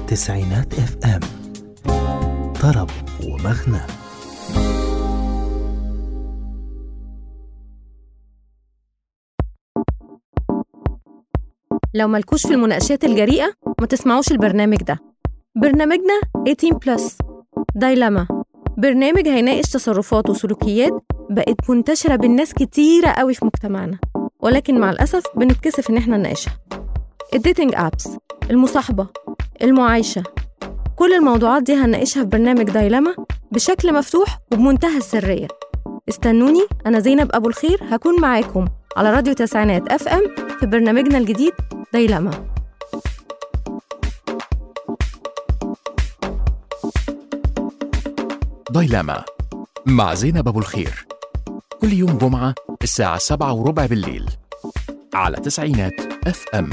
تسعينات اف ام طرب ومغنى لو مالكوش في المناقشات الجريئة ما تسمعوش البرنامج ده برنامجنا 18 بلس دايلاما برنامج هيناقش تصرفات وسلوكيات بقت منتشرة بين ناس كتيرة قوي في مجتمعنا ولكن مع الأسف بنتكسف إن احنا نناقشها الديتنج أبس المصاحبة المعايشة كل الموضوعات دي هنناقشها في برنامج دايلاما بشكل مفتوح وبمنتهى السرية استنوني أنا زينب أبو الخير هكون معاكم على راديو تسعينات اف ام في برنامجنا الجديد دايلاما دايلاما مع زينب أبو الخير كل يوم جمعة الساعة سبعة وربع بالليل على تسعينات اف ام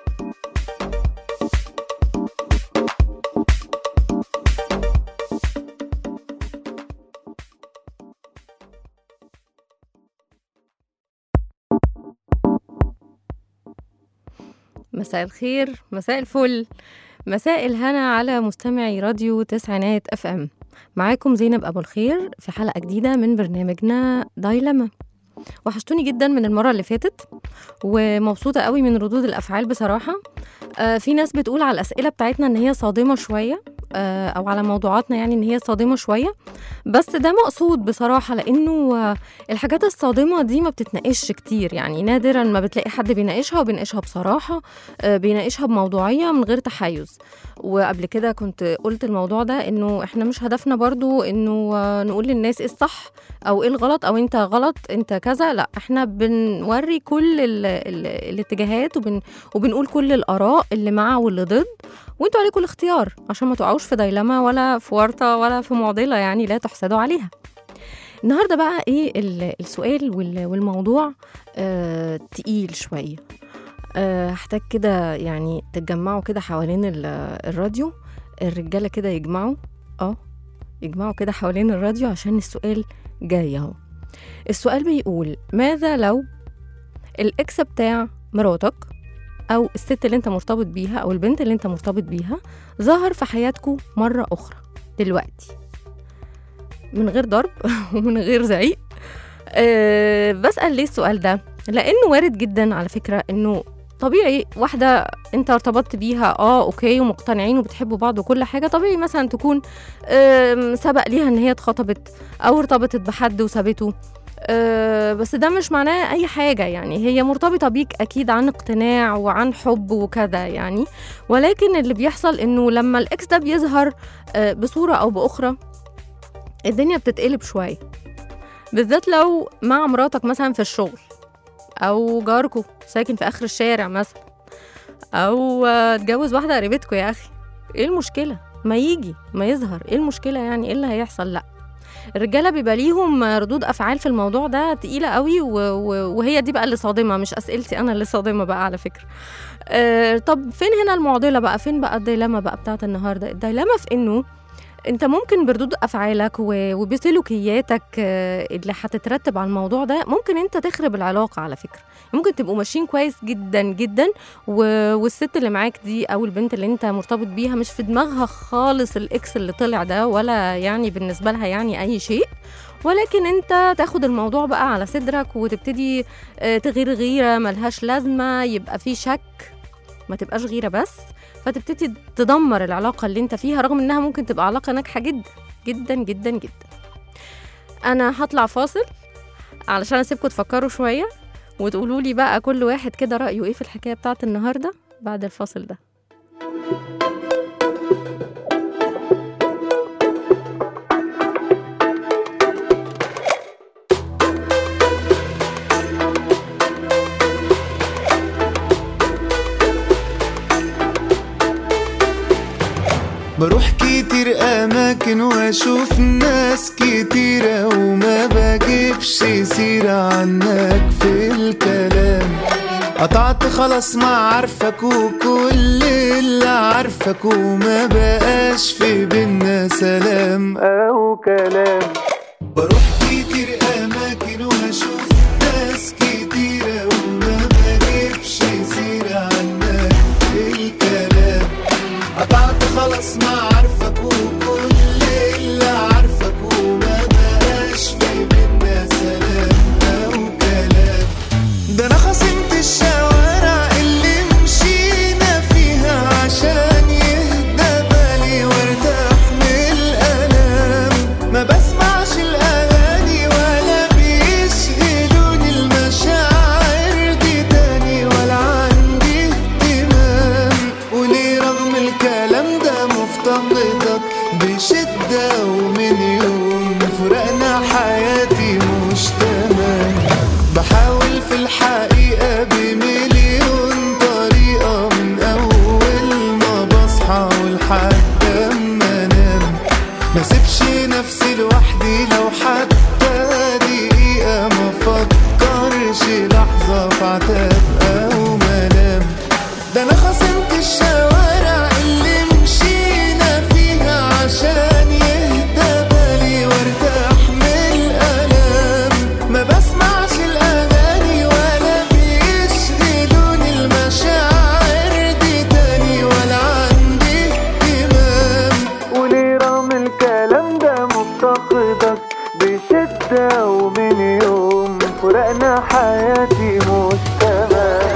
مساء الخير مساء الفل مساء الهنا على مستمعي راديو تسعينات اف ام معاكم زينب ابو الخير في حلقه جديده من برنامجنا دايلما وحشتوني جدا من المره اللي فاتت ومبسوطه قوي من ردود الافعال بصراحه آه في ناس بتقول على الاسئله بتاعتنا ان هي صادمه شويه آه او على موضوعاتنا يعني ان هي صادمه شويه بس ده مقصود بصراحه لانه آه الحاجات الصادمه دي ما بتتناقش كتير يعني نادرا ما بتلاقي حد بيناقشها وبيناقشها بصراحه آه بيناقشها بموضوعيه من غير تحيز وقبل كده كنت قلت الموضوع ده انه احنا مش هدفنا برضو انه آه، نقول للناس ايه الصح او ايه الغلط او انت غلط انت كذا لا احنا بنوري كل ال ال الاتجاهات وبن وبنقول كل الاراء اللي مع واللي ضد وانتوا عليكم الاختيار عشان ما تقعوش في دايلما ولا في ورطه ولا في معضله يعني لا تحسدوا عليها النهارده بقى ايه ال- السؤال وال- والموضوع آه تقيل شويه آه، هحتاج كده يعني تتجمعوا كده حوالين ال- الراديو الرجاله كده يجمعوا اه يجمعوا كده حوالين الراديو عشان السؤال جاي اهو السؤال بيقول ماذا لو الاكس بتاع مراتك او الست اللي انت مرتبط بيها او البنت اللي انت مرتبط بيها ظهر في حياتكم مره اخرى دلوقتي من غير ضرب ومن غير زعيق أه بسأل ليه السؤال ده لأنه وارد جدا على فكرة إنه طبيعي واحدة انت ارتبطت بيها اه اوكي ومقتنعين وبتحبوا بعض وكل حاجة طبيعي مثلا تكون آم، سبق ليها ان هي اتخطبت او ارتبطت بحد وسابته آه، بس ده مش معناه اي حاجة يعني هي مرتبطة بيك اكيد عن اقتناع وعن حب وكذا يعني ولكن اللي بيحصل انه لما الاكس ده بيظهر آه، بصورة او باخرى الدنيا بتتقلب شوية بالذات لو مع مراتك مثلا في الشغل او جاركو ساكن في اخر الشارع مثلا او آه، اتجوز واحده قريبتكو يا اخي ايه المشكله ما يجي ما يظهر ايه المشكله يعني ايه اللي هيحصل لا الرجاله بيبقى ليهم ردود افعال في الموضوع ده تقيله قوي و... و... وهي دي بقى اللي صادمه مش اسئلتي انا اللي صادمه بقى على فكره أه طب فين هنا المعضله بقى فين بقى الديلاما بقى بتاعت النهارده الديلاما في انه انت ممكن بردود افعالك و- وبسلوكياتك آه، اللي هتترتب على الموضوع ده ممكن انت تخرب العلاقه على فكره ممكن تبقوا ماشيين كويس جدا جدا و... والست اللي معاك دي او البنت اللي انت مرتبط بيها مش في دماغها خالص الاكس اللي طلع ده ولا يعني بالنسبه لها يعني اي شيء ولكن انت تاخد الموضوع بقى على صدرك وتبتدي آه، تغير غيره ملهاش لازمه يبقى في شك ما تبقاش غيره بس فتبتدي تدمر العلاقه اللي انت فيها رغم انها ممكن تبقى علاقه ناجحه جدا جدا جدا جدا انا هطلع فاصل علشان اسيبكم تفكروا شويه وتقولوا لي بقى كل واحد كده رايه ايه في الحكايه بتاعت النهارده بعد الفاصل ده بروح كتير اماكن واشوف ناس كتيرة وما بجيبش سيرة عنك في الكلام قطعت خلاص ما عارفك وكل اللي عارفك وما بقاش في بينا سلام او كلام بروح كتير اماكن واشوف ناس كتيرة وما بجيبش سيرة عنك في الكلام قطعت خلاص الحقيقة بمليون طريقة من أول ما بصحى ولحد أما أنام ما سيبش نفسي لوحدي لو حتى دقيقة ما فكرش لحظة في عتاب أو ملام ده أنا خصمت الشوارع اللي مشينا فيها عشان يهدى بالي وارتاح من الألام ما بسمعش الأغاني ولا بيشغلوني المشاعر دي تاني ولا عندي اهتمام وليه رغم الكلام ده مفتقدك بشدة ومن يوم فرقنا حياتي مش تمام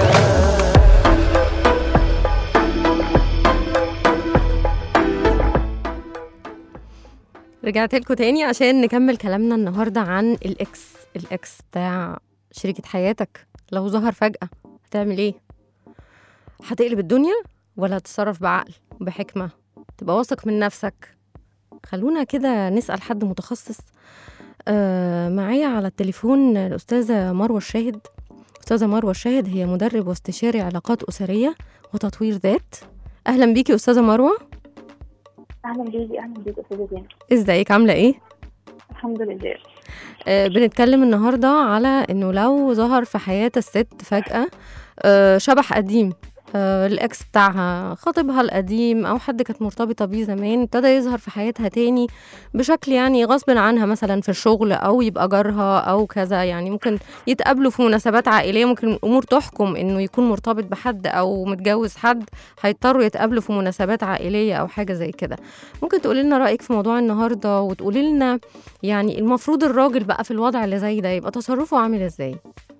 رجعت لكم تاني عشان نكمل كلامنا النهارده عن الاكس الاكس بتاع شريكة حياتك لو ظهر فجأة هتعمل ايه؟ هتقلب الدنيا ولا هتتصرف بعقل وبحكمة تبقى واثق من نفسك خلونا كده نسأل حد متخصص آه معايا على التليفون الأستاذة مروة الشاهد أستاذة مروة الشاهد هي مدرب واستشاري علاقات أسرية وتطوير ذات أهلا بيكي أستاذة مروة اهلا بيكي اهلا بيكي استاذه زينب ازيك عاملة ايه؟ الحمد لله آه، بنتكلم النهاردة على إنه لو ظهر في حياة الست فجأة آه، شبح قديم آه، الإكس بتاعها خطيبها القديم أو حد كانت مرتبطة بيه زمان ابتدى يظهر في حياتها تاني بشكل يعني غصب عنها مثلا في الشغل أو يبقى جارها أو كذا يعني ممكن يتقابلوا في مناسبات عائلية ممكن الأمور تحكم إنه يكون مرتبط بحد أو متجوز حد هيضطروا يتقابلوا في مناسبات عائلية أو حاجة زي كده ممكن تقولي لنا رأيك في موضوع النهاردة وتقولي لنا يعني المفروض الراجل بقى في الوضع اللي زي ده يبقى تصرفه عامل ازاي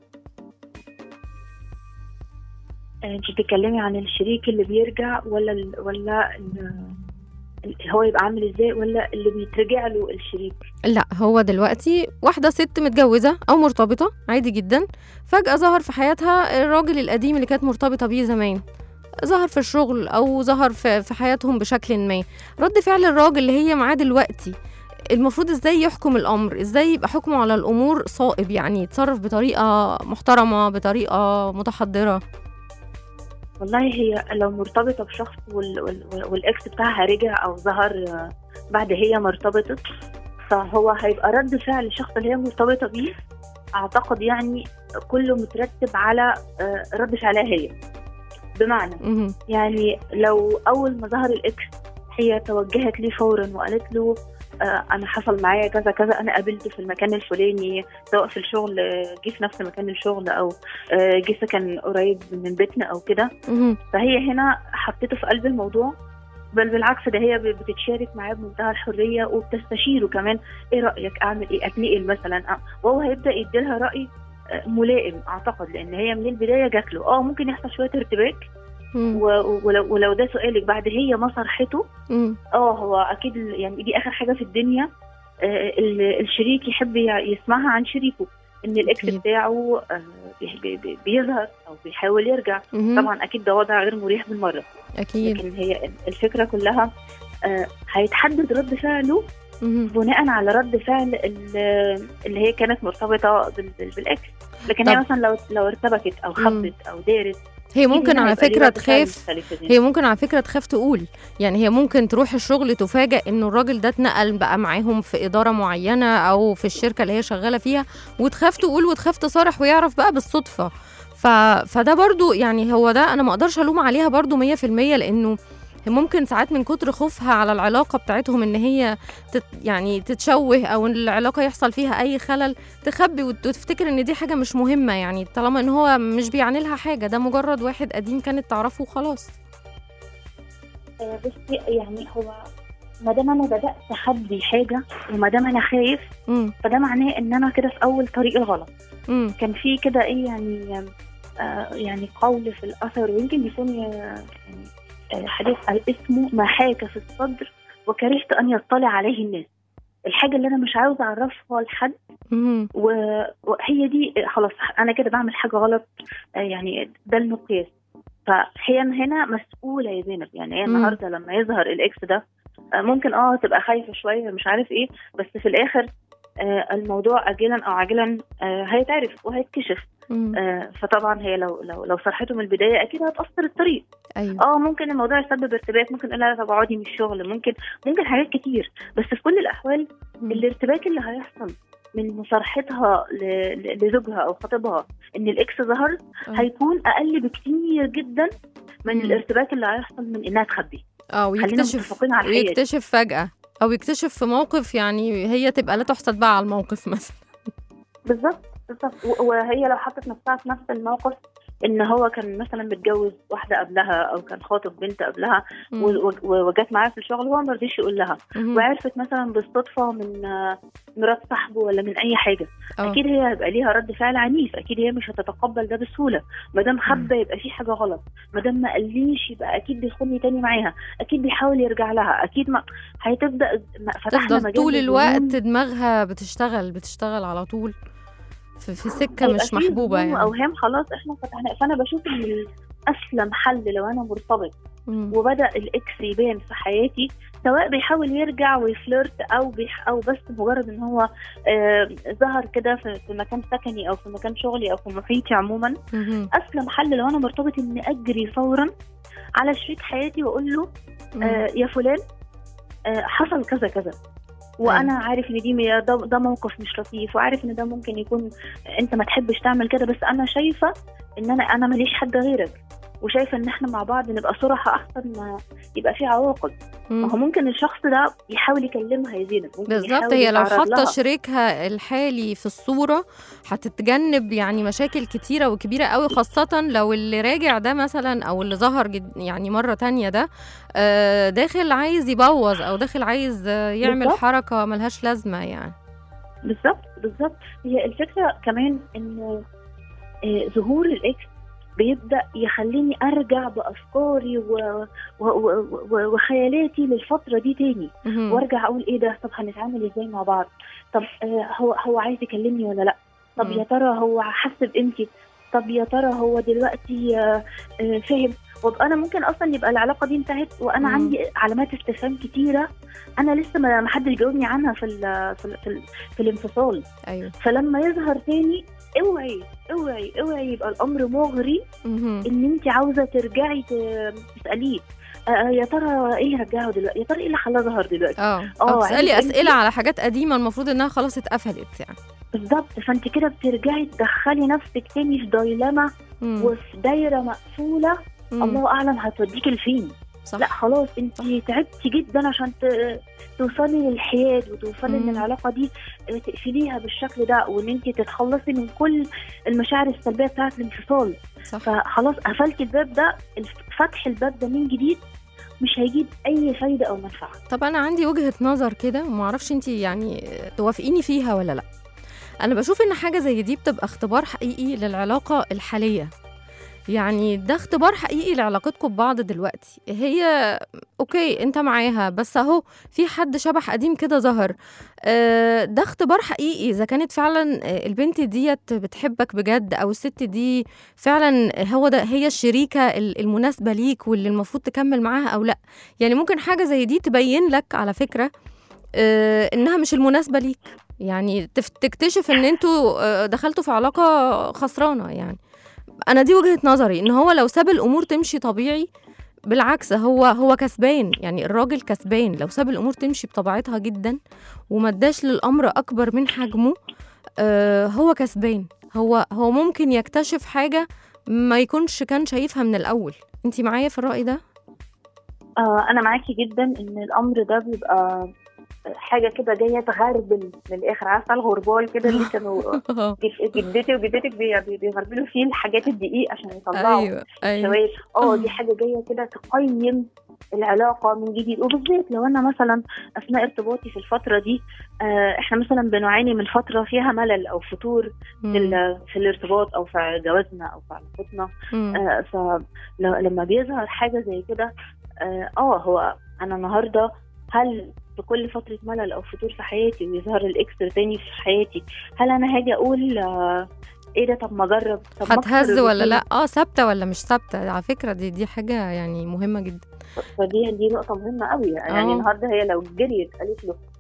انت بتتكلمي عن الشريك اللي بيرجع ولا ال ولا ال ال- هو يبقى عامل ازاي ولا اللي بيترجع له الشريك لا هو دلوقتي واحدة ست متجوزة أو مرتبطة عادي جدا فجأة ظهر في حياتها الراجل القديم اللي كانت مرتبطة بيه زمان ظهر في الشغل أو ظهر في, في حياتهم بشكل ما رد فعل الراجل اللي هي معاه دلوقتي المفروض ازاي يحكم الأمر ازاي يبقى حكمه على الأمور صائب يعني يتصرف بطريقة محترمة بطريقة متحضرة والله هي لو مرتبطه بشخص وال وال والاكس بتاعها رجع او ظهر آه، بعد هي ما ارتبطت فهو هيبقى رد فعل الشخص اللي هي مرتبطه بيه اعتقد يعني كله مترتب على آه، رد فعلها هي بمعنى مهم. يعني لو اول ما ظهر الاكس هي توجهت ليه فورا وقالت له آه انا حصل معايا كذا كذا انا قابلته في المكان الفلاني سواء في الشغل آه، جه في نفس مكان الشغل او آه، جه سكن قريب من بيتنا او كده مهم. فهي هنا حطيته في قلب الموضوع بل بالعكس ده هي بتتشارك معاه بمنتهى الحريه وبتستشيره كمان ايه رايك اعمل ايه اتنقل مثلا آه، وهو هيبدا يديلها راي آه، ملائم اعتقد لان هي من البدايه جات له اه ممكن يحصل شويه ارتباك مم. و- ولو, ولو ده سؤالك بعد هي ما صرحته مم. اه هو اكيد ال- يعني دي اخر حاجه في الدنيا آه، ال- الشريك يحب يع- يسمعها عن شريكه ان الاكس أكيد. بتاعه آه، بي- بي- بي- بيظهر او بيحاول يرجع مهم. طبعا اكيد ده وضع غير مريح بالمره أكيد لكن هي الفكره كلها آه، هيتحدد رد فعله مهم. بناء على رد فعل ال- اللي هي كانت مرتبطه بال- بال- بالاكس لكن هي طب. مثلا لو لو ارتبكت او مم. خبت او دارت هي ممكن هنا على هيبقى ليه فكرة رد فعل تخاف مختلف يعني. هي ممكن على فكرة تخاف تقول يعني هي ممكن تروح الشغل تفاجأ انه الراجل ده اتنقل بقى معاهم في إدارة معينة أو في الشركة اللي هي شغالة فيها وتخاف تقول وتخاف تصارح ويعرف بقى بالصدفة ف... فده برضو يعني هو ده أنا ما أقدرش ألوم عليها برضو مية في المية لأنه ممكن ساعات من كتر خوفها على العلاقة بتاعتهم ان هي تت يعني تتشوه او ان العلاقة يحصل فيها اي خلل تخبي وت- وتفتكر ان دي حاجة مش مهمة يعني طالما ان هو مش بيعني لها حاجة ده مجرد واحد قديم كانت تعرفه وخلاص آه، بصي يعني هو ما دام انا بدات اخبي حاجه وما دام انا خايف امم فده معناه ان انا كده في اول طريق الغلط امم كان في كده ايه يعني آه يعني قول في الاثر ويمكن يكون آه، يعني آه، حديث قال اسمه ما حاك في الصدر وكرهت ان يطلع عليه الناس الحاجه اللي انا مش عاوزه اعرفها لحد امم و- وهي دي خلاص انا كده بعمل حاجه غلط آه، يعني ده المقياس فهي هنا مسؤوله يا زينب يعني هي مم. النهارده لما يظهر الاكس ده آه، ممكن اه تبقى خايفه شويه مش عارف ايه بس في الاخر آه، الموضوع اجلا او عاجلا آه، هيتعرف وهيتكشف مم. آه، فطبعا هي لو لو لو صرحته من البدايه اكيد هتاثر الطريق ايوه اه ممكن الموضوع يسبب ارتباك ممكن لا طب اقعدي من الشغل ممكن ممكن حاجات كتير بس في كل الاحوال مم. الارتباك اللي هيحصل من مصارحتها ل- ل- لزوجها او خطيبها ان الاكس ظهر آه. هيكون اقل بكتير جدا من مم. الارتباك اللي هيحصل من انها تخبي اه خلينا ويكتشف متفقين على الحقيقة دي. ويكتشف فجأة او يكتشف في موقف يعني هي تبقى لا تحسد بقى على الموقف مثلا بالظبط بالظبط و- وهي لو حطت نفسها في نفس الموقف ان هو كان مثلا متجوز واحده قبلها او كان خاطب بنت قبلها مم. و- و- وجت معاه في الشغل هو ما رضيش يقول لها مهم. وعرفت مثلا بالصدفه من آه، مرات صاحبه ولا من اي حاجه آه. اكيد هي هيبقى ليها رد فعل عنيف اكيد هي مش هتتقبل ده بسهوله ما دام حابه يبقى في حاجه غلط ما دام ما قاليش يبقى اكيد بيخوني تاني معاها اكيد بيحاول يرجع لها اكيد ما هتبدا ما- فتحنا تفضل مجال طول للظنون. الوقت دماغها بتشتغل بتشتغل على طول في, في سكة هيبقى مش في محبوبة ظنون يعني واوهام خلاص احنا فتحنا فانا بشوف ان اسلم حل لو انا مرتبط مم. وبدا الاكس يبان في حياتي سواء بيحاول يرجع ويفلرت او بيح او بس مجرد ان هو آه ظهر كده في في مكان سكني او في مكان شغلي او في محيطي عموما مهم. اسلم حل لو انا مرتبط ان اجري فورا على شريك حياتي واقول له مم. آه يا فلان آه حصل كذا كذا وانا عارف ان دي م- ده, ده موقف مش لطيف وعارف ان ده ممكن يكون انت ما تحبش تعمل كده بس انا شايفه ان انا انا ماليش حد غيرك وشايفه ان احنا مع بعض نبقى صراحه احسن ما يبقى في عواقب مم. ما هو ممكن الشخص ده يحاول يكلمها يا زينب ممكن بالظبط يحاول هي لو يتعرض حاطه لها. شريكها الحالي في الصوره هتتجنب يعني مشاكل كتيره وكبيره قوي خاصه لو اللي راجع ده مثلا او اللي ظهر جد يعني مره تانية ده آه، داخل عايز يبوظ او داخل عايز آه، يعمل بالظبط. حركه ملهاش لازمه يعني بالظبط بالظبط هي الفكره كمان ان آه، ظهور الاكس بيبدا يخليني ارجع بافكاري و... و... و... و... وخيالاتي للفتره دي تاني مهم. وارجع اقول ايه ده طب هنتعامل ازاي مع بعض طب آه هو هو عايز يكلمني ولا لا طب مم. يا ترى هو حس بقيمتي طب يا ترى هو دلوقتي آه آه فاهم وابقى انا ممكن اصلا يبقى العلاقه دي انتهت وانا مم. عندي علامات استفهام كتيره انا لسه ما ما حدش جاوبني عنها في ال في ال في, ال في الانفصال ايوه فلما يظهر تاني اوعي اوعي اوعي يبقى الامر مغري مهم. ان انت عاوزه ترجعي ت- تساليه آه يا ترى ايه اللي رجعه دلوقتي يا ترى ايه اللي خلاه ظهر دلوقتي اه آه، او تسالي عارف اسئله أنت- على حاجات قديمه المفروض انها خلاص اتقفلت يعني بالظبط فانت كده بترجعي تدخلي نفسك تاني في دايلاما مم. وفي دايره مقفوله مم. الله اعلم هتوديكي لفين صح لا خلاص انت تعبتي جدا عشان ت- توصلي للحياد وتوصلي مم. ان العلاقه دي اه، تقفليها بالشكل ده وان انت تتخلصي من كل المشاعر السلبيه بتاعه الانفصال صح فخلاص قفلتي الباب ده الف- فتح الباب ده من جديد مش هيجيب اي فايده او منفعه طب انا عندي وجهه نظر كده وما اعرفش انت يعني توافقيني فيها ولا لا انا بشوف ان حاجه زي دي بتبقى اختبار حقيقي للعلاقه الحاليه يعني ده اختبار حقيقي لعلاقتكم ببعض دلوقتي هي اوكي انت معاها بس اهو في حد شبح قديم كده ظهر آه، ده اختبار حقيقي اذا كانت فعلا آه، البنت ديت بتحبك بجد او الست دي فعلا هو ده هي الشريكه ال- المناسبه ليك واللي المفروض تكمل معاها او لا يعني ممكن حاجه زي دي تبين لك على فكره آه، انها مش المناسبه ليك يعني تف- تكتشف ان انتوا آه، دخلتوا في علاقه خسرانه يعني انا دي وجهه نظري ان هو لو ساب الامور تمشي طبيعي بالعكس هو هو كسبان يعني الراجل كسبان لو ساب الامور تمشي بطبيعتها جدا وما اداش للامر اكبر من حجمه آه هو كسبان هو هو ممكن يكتشف حاجه ما يكونش كان شايفها من الاول انت معايا في الراي ده آه انا معاكي جدا ان الامر ده بيبقى حاجه كده جايه تغربل من الاخر عارفه الغربال كده اللي كانوا جد- جدتي وجدتك بي- بي- بيغربلوا فيه الحاجات الدقيق عشان يطلعوا ايوه ايوه شويه اه آه. دي حاجه جايه كده تقيم العلاقه من جديد وبالذات لو انا مثلا اثناء ارتباطي في الفتره دي آه احنا مثلا بنعاني من فتره فيها ملل او فتور في, مم. ال- في الارتباط او في جوازنا او في علاقتنا مم. آه فلما بيظهر حاجه زي كده اه آه، هو انا النهارده هل في كل فتره ملل او فتور في حياتي ويظهر الاكس تاني في حياتي هل انا هاجي اقول آه ايه ده طب ما اجرب طب ما أكسر هتهز ولا الروتين؟ لا اه ثابته ولا مش ثابته على فكره دي دي حاجه يعني مهمه جدا فدي دي نقطه مهمه قوي يعني آه. النهارده هي لو جريت قالت له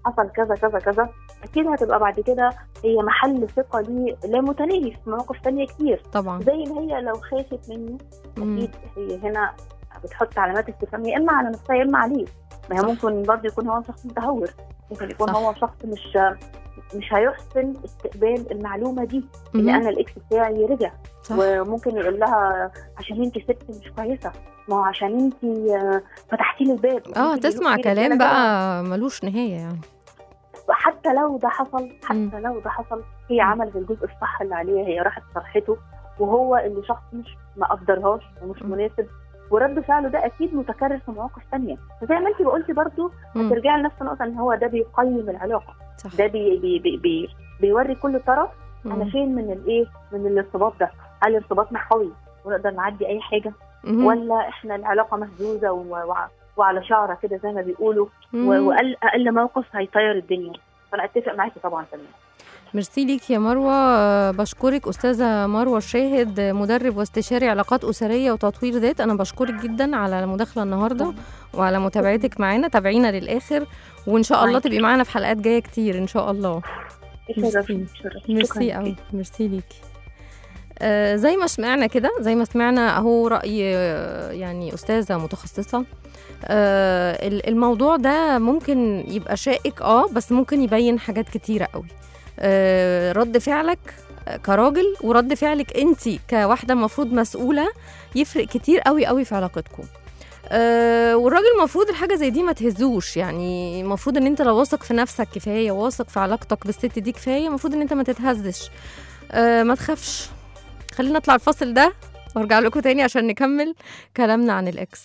حصل كذا كذا كذا اكيد هتبقى بعد كده هي محل ثقه ليه لا متناهي في مواقف تانية كتير طبعا زي ما هي لو خافت منه مم. اكيد هي هنا بتحط علامات استفهام يا اما على نفسها يا اما عليه ما هي صح. ممكن برضه يكون هو شخص متهور ممكن يكون صح. هو شخص مش مش هيحسن استقبال المعلومه دي ان مم. انا الاكس بتاعي رجع صح وممكن يقول لها عشان انت ست مش كويسه ما هو عشان انت فتحتي لي الباب اه ممكن تسمع يروح كده كلام كده بقى ملوش نهايه يعني حتى لو ده حصل حتى مم. لو ده حصل هي عملت الجزء الصح اللي عليها هي راحت صرحته وهو اللي شخص مش ما قدرهاش ومش مم. مناسب ورد فعله ده اكيد متكرر في مواقف تانية زي ما انت قلتي برضو مم. ترجعي لنفس النقطه ان هو ده بيقيم العلاقه صح ده بي بي بي بي بيوري كل طرف انا مم. فين من الايه من الارتباط ده هل ارتباطنا قوي ونقدر نعدي اي حاجه مم. ولا احنا العلاقه مهزوزه و... وع- وعلى شعره كده زي ما بيقولوا مم. و- واقل اقل موقف هيطير الدنيا فانا اتفق معاكي طبعا تمام ميرسي ليك يا مروة آه، بشكرك أستاذة مروة الشاهد آه، مدرب واستشاري علاقات أسرية وتطوير ذات أنا بشكرك جدا على المداخلة النهاردة وعلى متابعتك معانا تابعينا للآخر وإن شاء الله معاكي. تبقي معانا في حلقات جاية كتير إن شاء الله شرفني شرفني ميرسي قوي ميرسي ليكي آه زي ما سمعنا كده زي ما سمعنا اهو راي آه، يعني استاذه متخصصه آه ال- الموضوع ده ممكن يبقى شائك اه بس ممكن يبين حاجات كتيره قوي آه رد فعلك آه، كراجل ورد فعلك انت كواحده المفروض مسؤوله يفرق كتير قوي قوي في علاقتكم أه والراجل المفروض الحاجه زي دي ما تهزوش يعني المفروض ان انت لو واثق في نفسك كفايه واثق في علاقتك بالست دي كفايه المفروض ان انت ما تتهزش أه ما تخافش خلينا نطلع الفاصل ده وارجع لكم تاني عشان نكمل كلامنا عن الاكس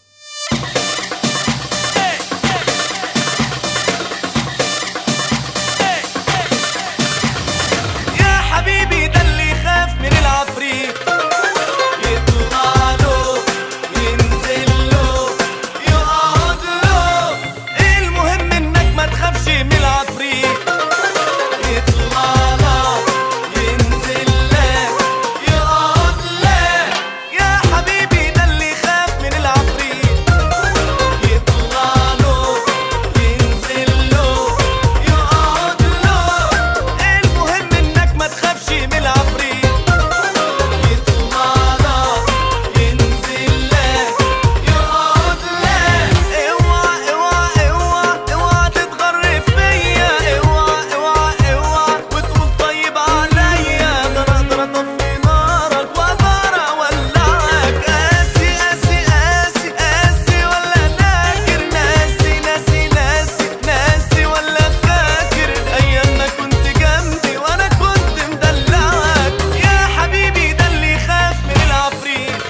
يا حبيبي ده اللي يخاف من العفريت يطلع له ينزل له يقعد له المهم انك ما تخافش من العفريت يطلع لك ينزل لك يقعد لك يا حبيبي ده اللي يخاف من العفريت يطلع له ينزل له يقعد له المهم انك ما تخافش من العفريت يطلع لك ينزل لك يقعد لك اوعى اوعى اوعى اوعى تتغر فيا اوعى اوعى اوعى وتقول طيب عليا ده انا اقدر اطفي نارك واقدر اولعك قاسي قاسي قاسي قاسي ولا ناكر ناسي ناسي ناسي ناسي ولا فاكر ايام ما كنت جنبي وانا كنت مدلعك يا حبيبي ده اللي يخاف من العفريت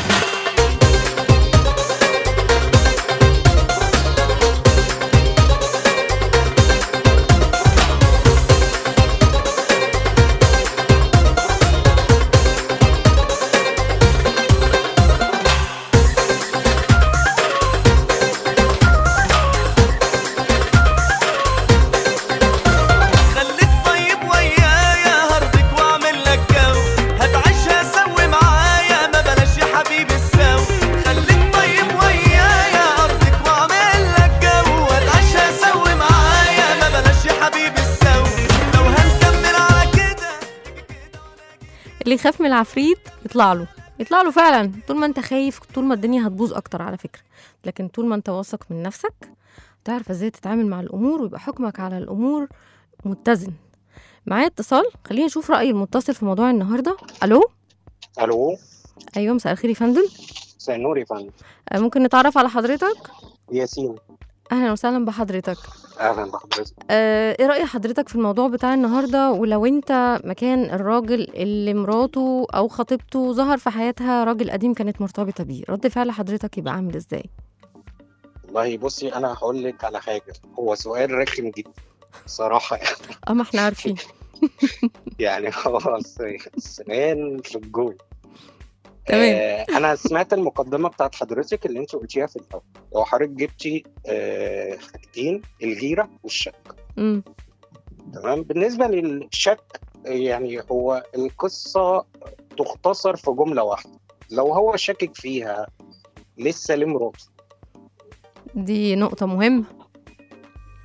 خليك طيب ويايا هرضيك واعمل لك جو هتعيشها سوي معايا ما بلاش يا حبيبي السو خليك طيب ويايا هرضيك واعمل لك جو هتعيشها سوي معايا ما بلاش يا حبيبي السو لو هنكمل على كده اللي يخاف من العفريت يطلع له يطلع له فعلا طول ما انت خايف طول ما الدنيا هتبوظ اكتر على فكره لكن طول ما انت واثق من نفسك تعرف ازاي تتعامل مع الامور ويبقى حكمك على الامور متزن معايا اتصال خلينا نشوف راي المتصل في موضوع النهارده الو الو ايوه مساء الخير يا فندم مساء النور يا فندم آه، ممكن نتعرف على حضرتك ياسين اهلا وسهلا بحضرتك اهلا بحضرتك آه، ايه رأي حضرتك في الموضوع بتاع النهارده ولو انت مكان الراجل اللي مراته او خطيبته ظهر في حياتها راجل قديم كانت مرتبطة بيه رد فعل حضرتك يبقى عامل ازاي والله بصي انا هقول لك على حاجه هو سؤال رخم جدا صراحه يعني اه ما احنا عارفين يعني هو سؤال في الجول تمام. آه انا سمعت المقدمه بتاعت حضرتك اللي انت قلتيها في الاول هو حضرتك جبتي آه حاجتين الغيره والشك امم تمام بالنسبه للشك يعني هو القصه تختصر في جمله واحده لو هو شاكك فيها لسه لمراته دي نقطة مهمة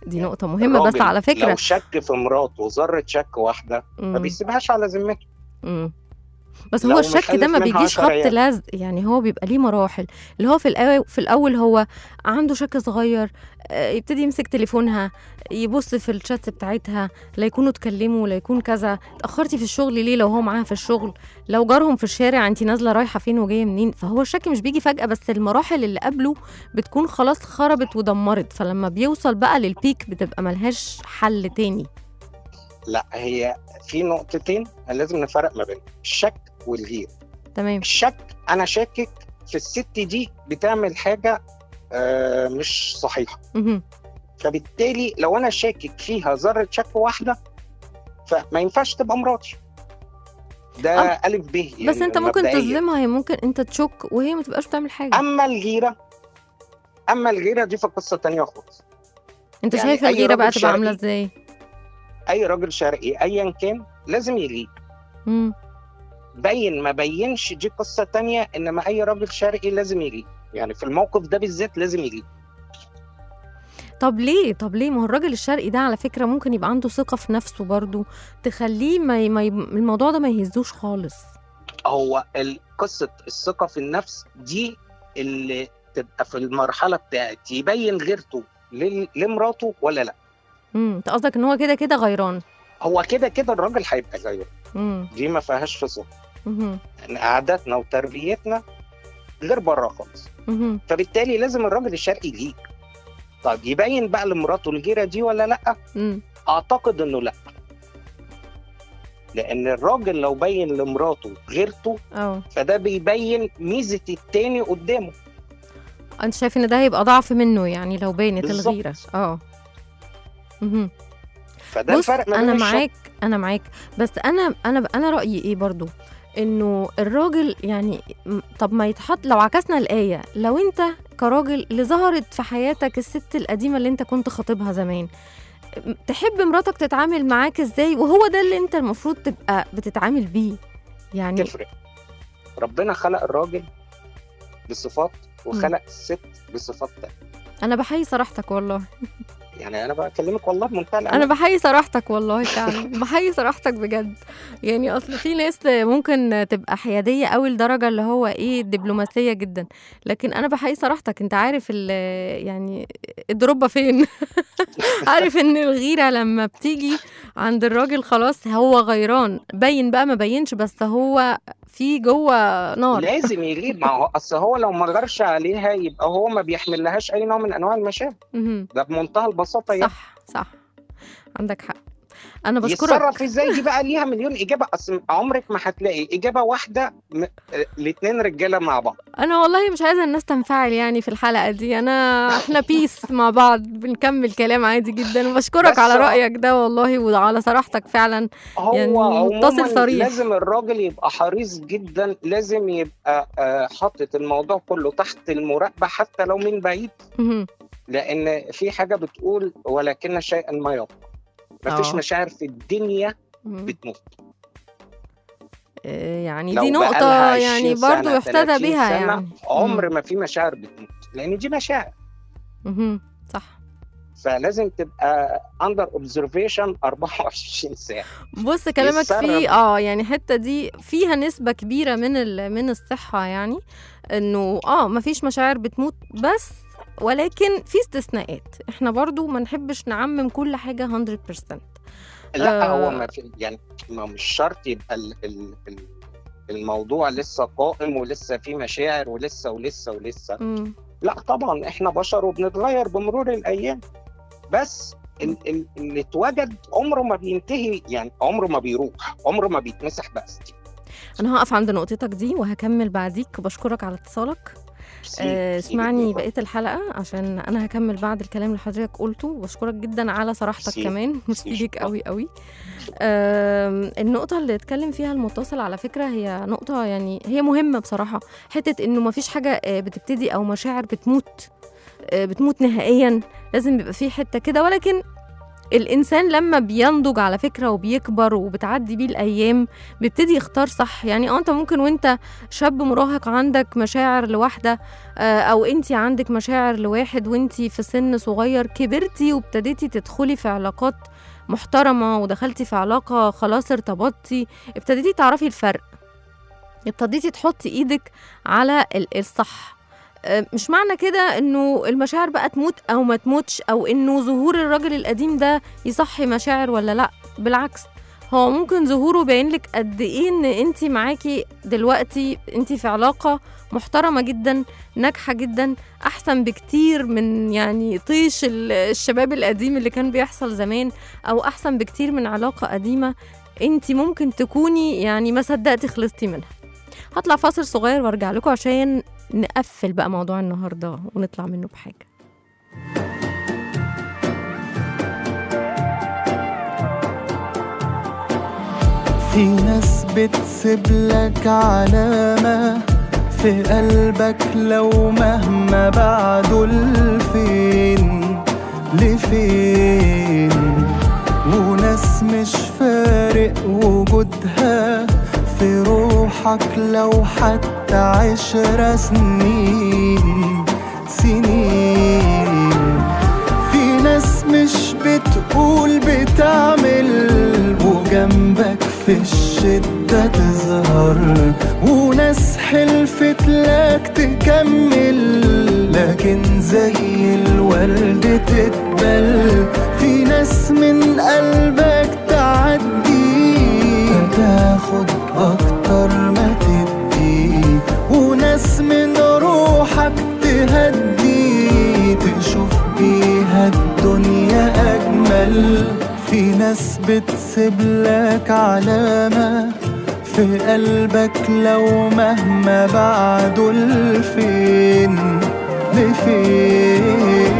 دي نقطة مهمة بس الراجل على فكرة لو شك في مراته ذره شك واحده ما مم. بيسيبهاش على ذمته مم. بس لو هو الشك ده مخلف ما منها بيجيش عشرة خبط عيال. لزق يعني هو بيبقى ليه مراحل اللي هو في الأول في الأول هو عنده شك صغير آه، يبتدي يمسك تليفونها يبص في الشات بتاعتها لا يكونوا اتكلموا لا يكون كذا اتأخرتي في الشغل ليه لو هو معاها في الشغل لو جارهم في الشارع انت نازلة رايحة فين وجاية منين فهو الشك مش بيجي فجأة بس المراحل اللي قبله بتكون خلاص خربت ودمرت فلما بيوصل بقى للبيك بتبقى ملهاش حل تاني لا هي في نقطتين لازم نفرق ما بينهم الشك والغير تمام الشك انا شاكك في الست دي بتعمل حاجه آه، مش صحيحه مهم. فبالتالي لو انا شاكك فيها ذره شك واحده فما ينفعش تبقى مراتي ده آه. الف ب يعني بس انت ممكن مبدئياً. تظلمها هي ممكن انت تشك وهي ما تبقاش بتعمل حاجه اما الغيره اما الغيره دي فقصه تانية خالص انت يعني شايف أي الغيره بقى راجل تبقى عامله شرقي ازاي اي راجل شرقي ايا كان لازم يغير مم. بين ما بينش دي قصه تانية انما اي راجل شرقي لازم يغير يعني في الموقف ده بالذات لازم يغير طب ليه طب ليه ما هو الراجل الشرقي ده على فكره ممكن يبقى عنده ثقه في نفسه برضو تخليه ما, ي... ما ي... الموضوع ده ما يهزوش خالص هو ال- قصه الثقه في النفس دي اللي تبقى في المرحله بتاعت يبين غيرته لل- لمراته ولا لا امم انت قصدك ان هو كده كده غيران هو كده كده الراجل هيبقى غيره امم دي ما فيهاش فصل مهم. يعني عاداتنا وتربيتنا غير بره خالص مهم. فبالتالي لازم الراجل الشرقي يغير طب يبين بقى لمراته الغيره دي ولا لا مم. اعتقد انه لا لان الراجل لو بين لمراته غيرته اه فده بيبين ميزه التاني قدامه انت شايف ان ده هيبقى ضعف منه يعني لو بينت بالظبط. الغيره اه مهم. فده بص الفرق ما بين انا الشك- معاك انا معاك بس انا انا انا رايي ايه برضو انه الراجل يعني م- طب ما يتحط لو عكسنا الايه لو انت كراجل اللي ظهرت في حياتك الست القديمه اللي انت كنت خاطبها زمان م- تحب مراتك تتعامل معاك ازاي وهو ده اللي انت المفروض تبقى بتتعامل بيه يعني تفرق ربنا خلق الراجل بصفات وخلق الست بصفات تانية انا بحيي صراحتك والله يعني انا بكلمك والله بمنتهى انا الأمان. بحيي صراحتك والله فعلا بحيي صراحتك بجد يعني اصل في ناس ممكن تبقى حياديه قوي لدرجه اللي هو ايه دبلوماسيه جدا لكن انا بحيي صراحتك انت عارف ال- يعني الدروبه فين عارف ان الغيره لما بتيجي عند الراجل خلاص هو غيران باين بقى ما بينش بس هو في جوه نار لازم يغير ما هو اصل هو لو ما غيرش عليها يبقى هو ما بيحمل لهاش اي نوع من انواع المشاعر مهم. ده بمنتهى البساطه يعني صح صح عندك حق انا بشكرك يتصرف ازاي دي بقى ليها مليون اجابه اصل عمرك ما هتلاقي اجابه واحده م... الاثنين رجاله مع بعض انا والله مش عايزه الناس تنفعل يعني في الحلقه دي انا احنا بيس مع بعض بنكمل كلام عادي جدا وبشكرك بس على هو- رايك ده والله وعلى صراحتك فعلا هو يعني عموماً متصل صريح. لازم الراجل يبقى حريص جدا لازم يبقى آه، حاطط الموضوع كله تحت المراقبه حتى لو من بعيد مهم. لان في حاجه بتقول ولكن شيئا ما يبقى مفيش آه. مشاعر في الدنيا مهم. بتموت آه، يعني لو دي بقالها نقطه 20 يعني سنة، برضو يحتذى 30 بها سنة، يعني عمر ما في مشاعر بتموت لان دي مشاعر مهم. صح فلازم تبقى اندر اوبزرفيشن 24 ساعه بص كلامك يتصرف. فيه اه يعني الحته دي فيها نسبه كبيره من ال- من الصحه يعني انه اه مفيش مشاعر بتموت بس ولكن في استثناءات احنا برضو ما نحبش نعمم كل حاجه 100% لا آه. هو ما في يعني ما مش شرط يبقى ال ال ال الموضوع لسه قائم ولسه في مشاعر ولسه ولسه ولسه مم. لا طبعا احنا بشر وبنتغير بمرور الايام بس ال- ال- اللي اتوجد عمره ما بينتهي يعني عمره ما بيروح عمره ما بيتمسح بس انا هقف عند نقطتك دي وهكمل بعديك بشكرك على اتصالك آه، اسمعني بقيه الحلقه عشان انا هكمل بعد الكلام اللي حضرتك قلته واشكرك جدا على صراحتك ميرسي. كمان ميرسي ميرسي. ليك قوي قوي آم، النقطه اللي اتكلم فيها المتصل على فكره هي نقطه يعني هي مهمه بصراحه حته انه ما فيش حاجه آه، بتبتدي او مشاعر بتموت آه، بتموت نهائيا لازم بيبقى في حته كده ولكن الانسان لما بينضج على فكره وبيكبر وبتعدي بيه الايام بيبتدي يختار صح يعني اه انت ممكن وانت شاب مراهق عندك مشاعر لواحده آه، او انت عندك مشاعر لواحد وانت في سن صغير كبرتي وابتديتي تدخلي في علاقات محترمه ودخلتي في علاقه خلاص ارتبطتي ابتديتي تعرفي الفرق ابتديتي تحطي ايدك على ال- الصح آه، مش معنى كده انه المشاعر بقى تموت او ما تموتش او انه ظهور الراجل القديم ده يصحي مشاعر ولا لا بالعكس هو ممكن ظهوره باين لك قد ايه ان انت معاكي دلوقتي انت في علاقه محترمه جدا ناجحه جدا احسن بكتير من يعني طيش ال- الشباب القديم اللي كان بيحصل زمان او احسن بكتير من علاقه قديمه انت ممكن تكوني يعني ما صدقتي خلصتي منها هطلع فاصل صغير وارجع لكم عشان نقفل بقى موضوع النهارده ونطلع منه بحاجه في ناس بتسيب لك علامة في قلبك لو مهما بعدوا لفين لفين وناس مش فارق وجودها في روحك لو حتى عشر سنين سنين في ناس مش بتقول بتعمل وجنبك في الشدة تظهر وناس حلفت لك تكمل لكن زي الورد تتبل في ناس من قلبك تعدي فتاخد أكتر ما تدي وناس من روحك تهدي تشوف بيها الدنيا أجمل في ناس بتسيب لك علامة في قلبك لو مهما بعدوا لفين لفين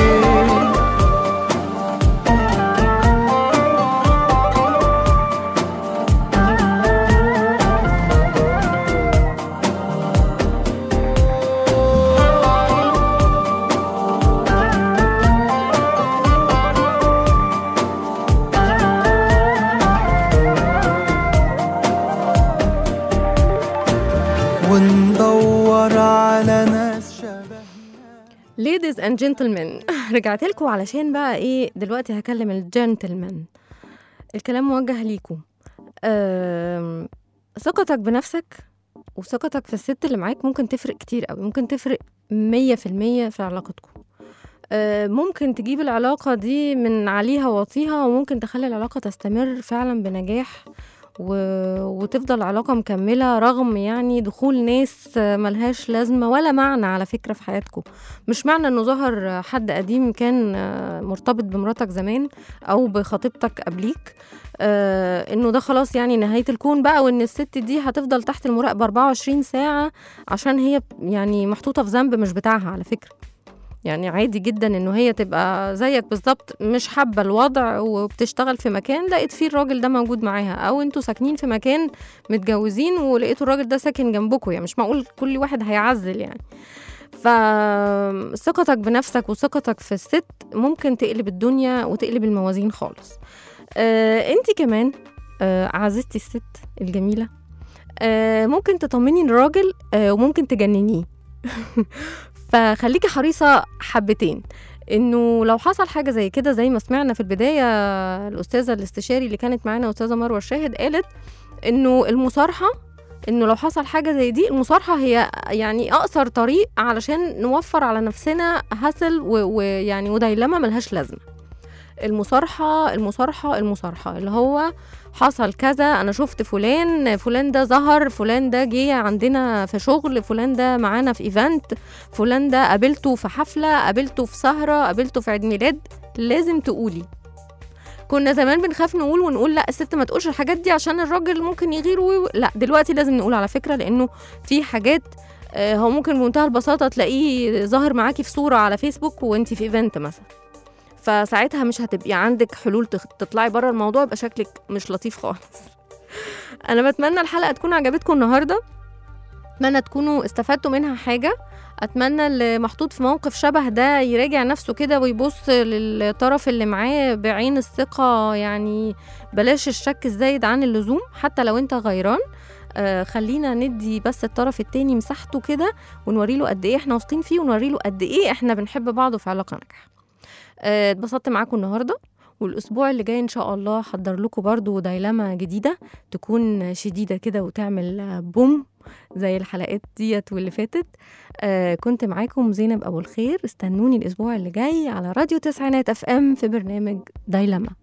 وندور على ناس شبه ليديز اند جنتلمان رجعت لكم علشان بقى ايه دلوقتي هكلم الجنتلمان الكلام موجه ليكم آم، ثقتك بنفسك وثقتك في الست اللي معاك ممكن تفرق كتير قوي ممكن تفرق مية في المية في علاقتكم آه، ممكن تجيب العلاقة دي من عليها واطيها وممكن تخلي العلاقة تستمر فعلا بنجاح و... وتفضل علاقة مكملة رغم يعني دخول ناس آه، ملهاش لازمة ولا معنى على فكرة في حياتكم مش معنى انه ظهر حد قديم كان آه، مرتبط بمراتك زمان او بخطيبتك قبليك آه انه ده خلاص يعني نهايه الكون بقى وان الست دي هتفضل تحت المراقبه 24 ساعه عشان هي يعني محطوطه في ذنب مش بتاعها على فكره يعني عادي جدا انه هي تبقى زيك بالظبط مش حابه الوضع وبتشتغل في مكان لقيت فيه الراجل ده موجود معاها او انتوا ساكنين في مكان متجوزين ولقيتوا الراجل ده ساكن جنبكم يعني مش معقول كل واحد هيعزل يعني فثقتك بنفسك وثقتك في الست ممكن تقلب الدنيا وتقلب الموازين خالص آه انت كمان آه عزيزتي الست الجميله آه ممكن تطمني الراجل آه وممكن تجننيه فخليكي حريصه حبتين انه لو حصل حاجه زي كده زي ما سمعنا في البدايه الاستاذه الاستشاري اللي كانت معانا استاذه مروه الشاهد قالت انه المصارحه انه لو حصل حاجه زي دي المصارحه هي يعني اقصر طريق علشان نوفر على نفسنا هسل و- ويعني وديلما ملهاش لازمه المصارحه المصارحه المصارحه اللي هو حصل كذا انا شفت فلان فلان ده ظهر فلان ده جه عندنا في شغل فلان ده معانا في ايفنت فلان ده قابلته في حفله قابلته في سهره قابلته في عيد ميلاد لازم تقولي كنا زمان بنخاف نقول ونقول لا الست ما تقولش الحاجات دي عشان الراجل ممكن يغير و... لا دلوقتي لازم نقول على فكره لانه في حاجات آه، هو ممكن بمنتهى البساطه تلاقيه ظاهر معاكي في صوره على فيسبوك وانت في ايفنت مثلا فساعتها مش هتبقي عندك حلول تخ- تطلعي بره الموضوع يبقى شكلك مش لطيف خالص انا بتمنى الحلقه تكون عجبتكم النهارده اتمنى تكونوا استفدتوا منها حاجه اتمنى اللي محطوط في موقف شبه ده يراجع نفسه كده ويبص للطرف اللي معاه بعين الثقه يعني بلاش الشك الزايد عن اللزوم حتى لو انت غيران آه خلينا ندي بس الطرف التاني مساحته كده ونوري له قد ايه احنا واثقين فيه ونوري له قد ايه احنا بنحب بعض في علاقه ناجحه آه، اتبسطت معاكم النهارده والاسبوع اللي جاي ان شاء الله حضر لكم برضو دايلاما جديده تكون شديده كده وتعمل آه، بوم زي الحلقات ديت واللي فاتت آه كنت معاكم زينب ابو الخير استنوني الاسبوع اللي جاي على راديو تسعينات اف ام في برنامج دايلاما